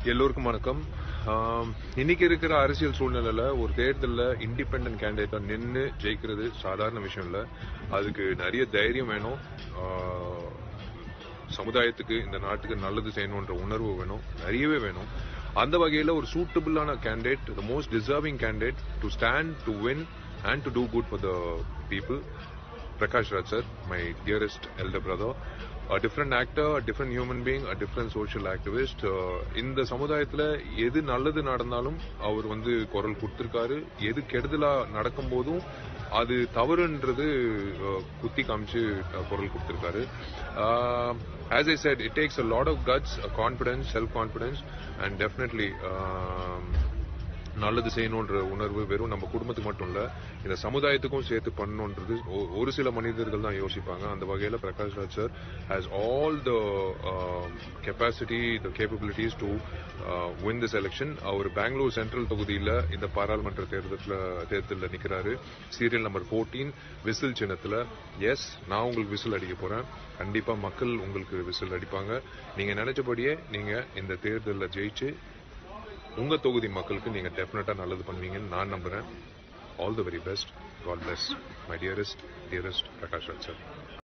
எல்லோருக்கும் வணக்கம் ஆம், இன்னைக்கு இருக்கிற அரசியல் சூழ்நிலையில ஒரு தேர்தல்ல இண்டிபெண்டன்ட் கேண்டிடேட்டா நின்னு ஜெயிக்கிறது சாதாரண விஷயம் இல்ல அதுக்கு நிறைய தைரியம் வேணும் ஆ, சமுதாயத்துக்கு இந்த நாட்டுக்கு நல்லது செய்யணுன்ற உணர்வு வேணும் நிறையவே வேணும் அந்த வகையில ஒரு சூட்டபிளான candidate the most deserving candidate to stand to win and to do good for the people Prakash Raj sir, my dearest elder brother, a different actor, a different human being, a different social activist. Uh, இந்த சமுதாயத்துல எது நல்லது நடந்தாலும் அவர் வந்து குரல் கொடுத்திருக்காரு எது கெடுதலா நடக்கும் போதும் அது தவறுன்றது uh, குத்தி காமிச்சு uh, குரல் கொடுத்திருக்காரு as I said it takes a lot of guts a confidence self confidence and definitely um, நல்லது செய்யணுன்ற உணர்வு வெறும் நம்ம குடும்பத்துக்கு மட்டும் இல்ல இந்த சமுதாயத்துக்கும் சேர்த்து பண்ணணுன்றது ஒ- ஒரு சில மனிதர்கள் தான் யோசிப்பாங்க அந்த வகையில Prakash Raj sir has all the capacity the capabilities to win this election அவர் பெங்களூர் சென்ட்ரல் தொகுதியில இந்த பாராளுமன்ற தேர்தலில் தேர்தலில் நிக்கிறாரு சீரியல் நம்பர் 14 விசில் சின்னத்துல எஸ் நான் உங்களுக்கு விசில் அடிக்க போறேன் கண்டிப்பா மக்கள் உங்களுக்கு விசில் அடிப்பாங்க நீங்க நினைச்சபடியே நீங்க இந்த தேர்தலில் ஜெயிச்சு உங்க தொகுதி மக்களுக்கு நீங்க டெஃபினட்டா நல்லது பண்ணுவீங்கன்னு நான் நம்புறேன் all the very best god bless my dearest dearest Prakash Raj sir